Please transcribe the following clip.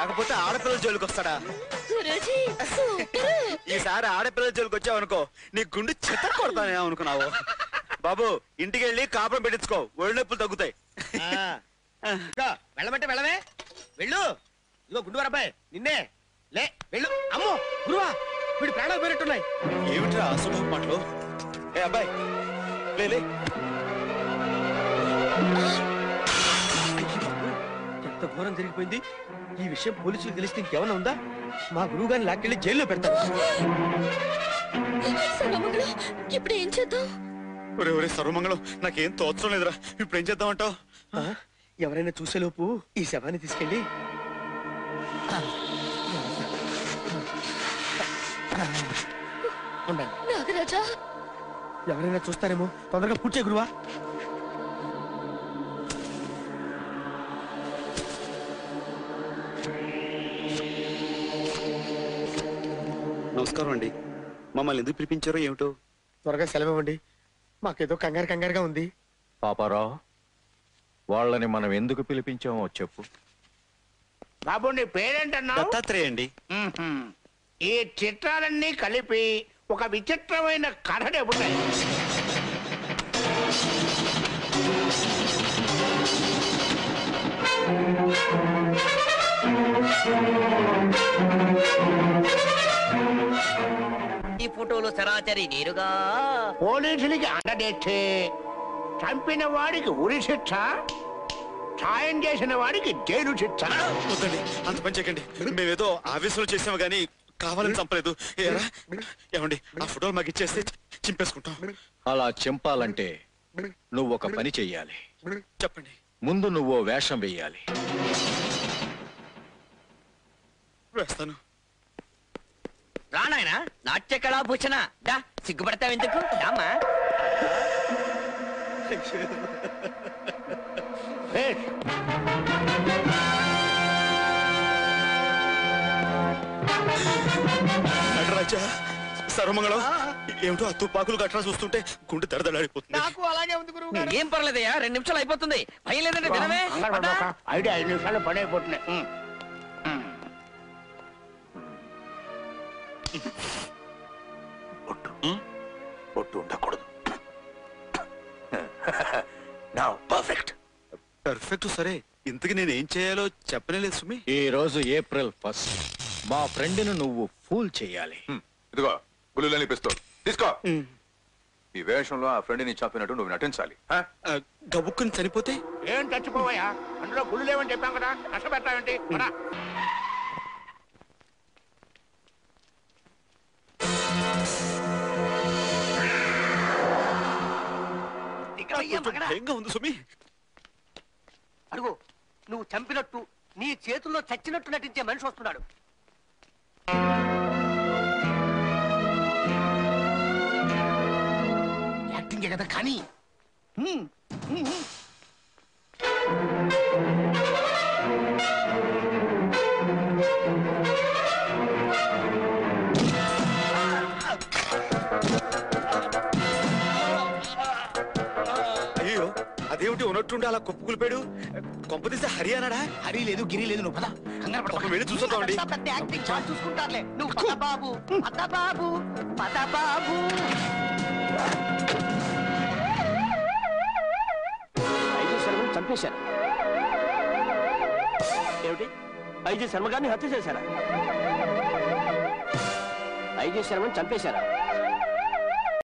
కాకపోతే ఆడపిల్లల జోలికి వస్తాడా గురూజీ సూపర్ ఈసారి ఆడపిల్లల జోలికి వచ్చావనుకో నీ గుండె చెత్త కొడతానే అనుకున్నావు బాబు ఇంటికి వెళ్ళి కాపురం పెట్టించుకో ఒళ్ళు నొప్పులు తగ్గుతాయి ఇదిగో, వెళ్ళమంటే వెళ్ళవే వెళ్ళు ఇదిగో గుండు అబ్బాయి నిన్నే లే వెళ్ళు అమ్మో గురువా వీడి ప్రాణాలు పోయినట్టున్నాయి ఏమిట్రా అసలు మాటలు ఏ అబ్బాయి లే లే ఎంత ఘోరం జరిగిపోయింది ఈ విషయం పోలీసులు తెలిస్తే ఇంకేమైనా ఉందా మా గురువు గారిని లాక్కెళ్ళి జైల్లో పెడతారు సర్వమంగళం ఇప్పుడు ఏం చేద్దాం ఒరే ఒరే సర్వమంగళం నాకేం తోచడం లేదురా ఇప్పుడు ఏం చేద్దామంటావు ఆ, ఎవరైనా చూసేలోపు ఈ శవాన్ని తీసుకెళ్ళి ఉండండి నాగరాజా ఎవరైనా చూస్తారేమో తొందరగా పూర్చే గురువా నమస్కారం అండి మమ్మల్ని ఎందుకు పిలిపించారో ఏమిటో త్వరగా సెలవివ్వండి మాకేదో కంగారు కంగారుగా ఉంది పాపారావు వాళ్ళని మనం ఎందుకు పిలిపించామో చెప్పు బాబు నీ పేరేంటన్నావు దత్తాత్రేయ అండి మ్మ్హ్మ్. ఈ చిత్రాలన్నీ కలిపి ఒక విచిత్రమైన కథ చెబుతాయి ఈ ఫోటోలో సరాచరి నేరుగా పోలీసులకి అండదేస్తే చంపిన వాడికి ఉరి శిక్ష సాయం చేసిన వాడికి జైలు శిక్ష వద్దండి అంత పని చేయకండి మేమేదో ఆవేశంలో చేసాము కానీ కావాలని చంపలేదు ఏరా ఏమండి ఆ ఫోటోలు మాకు ఇచ్చేస్తే చింపేసుకుంటాం అలా చెంపాలంటే నువ్వు ఒక పని చెయ్యాలి చెప్పండి ముందు నువ్వు వేషం వెయ్యాలి వేస్తాను రానాయన నాట్య కళాభూషణ దా సిగ్గుపడతావు ఎందుకు రామా భేష్. నటరాజా సర్వమంగళం ఏమిటో ఆ తుపాకులు గట్రా చూస్తుంటే గుండె దడదడాడిపోతుంది నాకు అలాగే ఉంది గురువు ఏం పర్లేదయ్యా రెండు నిమిషాలు అయిపోతుంది భయం లేదంటే దినమే కంగారు పడమాక. ఐదు ఐదు నిమిషాలు పని అయిపోతున్నాయి మ్మ్. మ్మ్. ఒట్టు ఉండకూడదు నా పర్ఫెక్ట్ పర్ఫెక్ట్ సరే ఇంతకి నేను ఏం చేయాలో చెప్పనేలేదు సుమి ఈ రోజు ఏప్రిల్ ఫస్ట్ మా ఫ్రెండ్ను నువ్వు ఫూల్ చెయ్యాలి ఇదిగో గుళ్ళు పిస్తోల్ తీసుకో ఈ వేషంలో ఆ ఫ్రెండ్ ని చంపినట్టు నువ్వు నటించాలి ఆ? ఆ, గబుక్కుని చనిపోతే ఏం చచ్చిపోవయ్యా అందులో గుళ్ళు లేవని చెప్పాం కదా కష్టపెడతావేంటి పదా. కొంచెం భయంగా ఉంది సుమి అడుగు నువ్వు చంపినట్టు నీ చేతుల్లో చచ్చినట్టు నటించే మనిషి వస్తున్నాడు యాక్టింగ్ కదా కానీ అయ్యో అదేమిటి ఉన్నట్టుండి అలా కుప్పుకులిపాడు కొంప తీస్తే హరియానాడా హరి లేదు గిరి లేదు నువ్వు పద కంగారు పడకు. పాపం వెళ్ళి చూసొద్దామండి పెద్ద యాక్టింగ్ చాలా చూసుకుంటారులే నువ్వు పద బాబు పద బాబు పద బాబు ఐజీ శర్మని చంపేశారు ఏమిటి ఐజీ శర్మ గారిని హత్య చేశారా ఐజీ శర్మని చంపేశారా